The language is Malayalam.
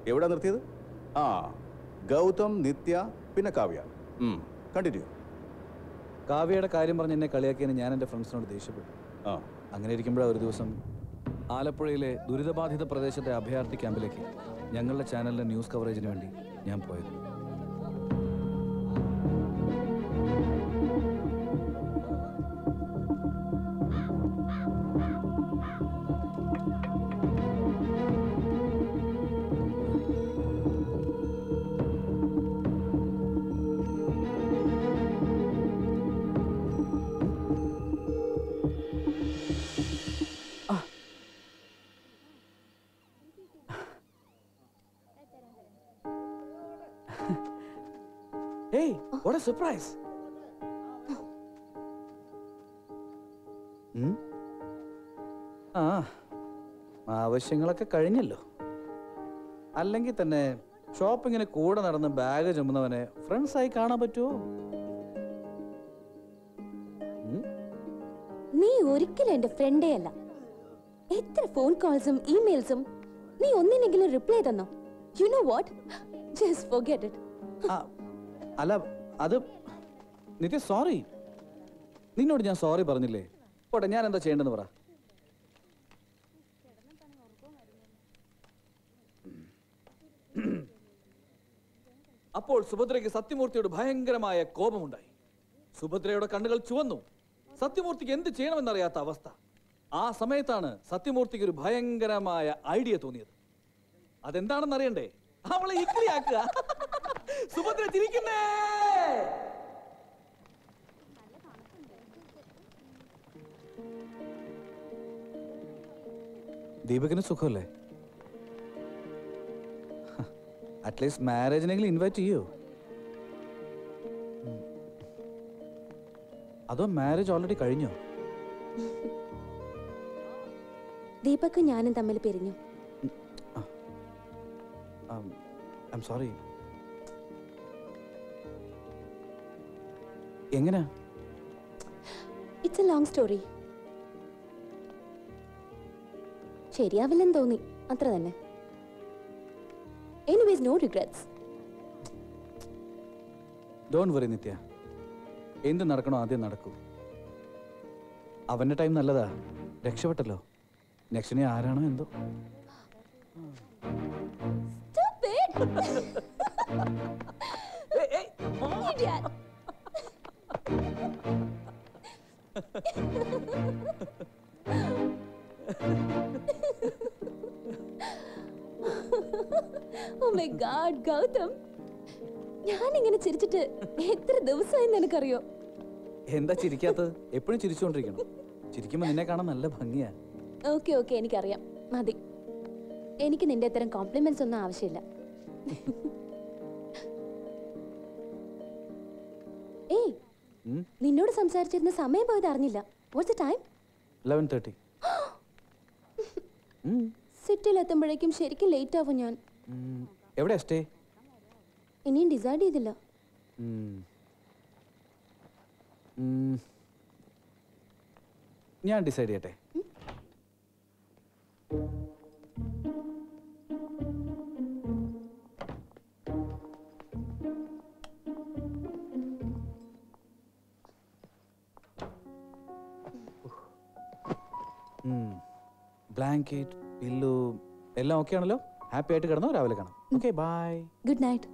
എവിടാ നിർത്തിയത് ആ ഗൗതം നിത്യ പിന്നെ കാവ്യ കണ്ടിന്യൂ കാവ്യയുടെ കാര്യം പറഞ്ഞ് എന്നെ കളിയാക്കിയതിന് ഞാൻ എൻ്റെ ഫ്രണ്ട്സിനോട് ദേഷ്യപ്പെട്ടു ആ അങ്ങനെ ഇരിക്കുമ്പോഴാണ് ഒരു ദിവസം ആലപ്പുഴയിലെ ദുരിതബാധിത പ്രദേശത്തെ അഭയാർത്ഥി ക്യാമ്പിലേക്ക് ഞങ്ങളുടെ ചാനലിലെ ന്യൂസ് കവറേജിന് വേണ്ടി ഞാൻ പോയത് ഏയ് what a surprise ഉം? ആ ആവശ്യങ്ങളൊക്കെ കഴിഞ്ഞല്ലോ അല്ലെങ്കിൽ തന്നെ ഷോപ്പിങ്ങിന് കൂടെ നടന്ന് ബാഗ് ചുമന്നവനെ ഫ്രണ്ട്സ് ആയി കാണാൻ പറ്റുമോ ഉം? നീ ഒരിക്കലും എന്റെ ഫ്രണ്ടേ അല്ല എത്ര ഫോൺ കോൾസും ഇമെയിൽസും നീ ഒന്നിനെങ്കിലും റിപ്ലൈ തന്നോ you know what just forget it ആ, അല്ല അത് നിത്യ സോറി നിന്നോട് ഞാൻ സോറി പറഞ്ഞില്ലേ പോട്ടെ ഞാൻ എന്താ ചെയ്യേണ്ടതെന്ന് പറ അപ്പോൾ സുഭദ്രയ്ക്ക് സത്യമൂർത്തിയോട് ഭയങ്കരമായ കോപമുണ്ടായി സുഭദ്രയുടെ കണ്ണുകൾ ചുവന്നു സത്യമൂർത്തിക്ക് എന്ത് ചെയ്യണമെന്നറിയാത്ത അവസ്ഥ ആ സമയത്താണ് സത്യമൂർത്തിക്ക് ഒരു ഭയങ്കരമായ ഐഡിയ തോന്നിയത് അതെന്താണെന്ന് അറിയണ്ടേ അവളെ ഇക്ലിയാക്കുക സുഭദ്ര ചിരിക്കുന്നേ ദീപകിന് സുഖമല്ലേ അറ്റ്ലീസ്റ്റ് മാരേജിനെങ്കിലും ഇൻവൈറ്റ് ചെയ്യൂ ഉം. അതോ മാരേജ് ഓൾറെഡി കഴിഞ്ഞോ ദീപക് ഞാനും തമ്മിൽ പിരിഞ്ഞു ഐ എം സോറി എങ്ങനാ ഇറ്റ്സ് എ ലോങ് സ്റ്റോറി ശരിയാവില്ലെന്ന് തോന്നി അത്ര തന്നെ anyways no regrets don't worry Nithya എന്ത് നടക്കണോ ആദ്യം നടക്കൂ അവന്റെ ടൈം നല്ലതാ രക്ഷപ്പെട്ടല്ലോ നെക്സ്റ്റ് ഇനി ആരാണോ എന്തോ Idiot. oh my god, Gautam ഞാൻ ഇങ്ങനെ ചിരിച്ചിട്ട് എത്ര ദിവസമായി നിനക്കറിയോ എന്താ ചിരിക്കാത്തത് എപ്പോഴും ചിരിച്ചുകൊണ്ടിരിക്കണം ചിരിക്കുമ്പോ നിന്നെ കാണാൻ നല്ല ഭംഗിയാ ഓക്കെ ഓക്കെ എനിക്കറിയാം മതി എനിക്ക് നിന്റെ ഇത്തരം കോംപ്ലിമെന്റ്സ് ഒന്നും ആവശ്യമില്ല ഏയ് ഉം? നിന്നോട് സംസാരിച്ചിരുന്ന സമയം പോയത് അറിഞ്ഞില്ല വാട്ട്സ് ടൈം ലെവൻ തേർട്ടി സിറ്റിയിൽ എത്തുമ്പോഴേക്കും ശരിക്കും ലേറ്റ് ആവും ഞാൻ എവിടെയാ സ്റ്റേ ഇനിയും ഡിസൈഡ് ചെയ്തില്ല ഞാൻ ഡിസൈഡ് ചെയ്യട്ടെ ബ്ലാങ്കറ്റ് പില്ലു എല്ലാം ഓക്കെ ആണല്ലോ ഹാപ്പി ആയിട്ട് കിടന്നോ രാവിലെ കാണാം ഓക്കെ ബൈ ഗുഡ് നൈറ്റ്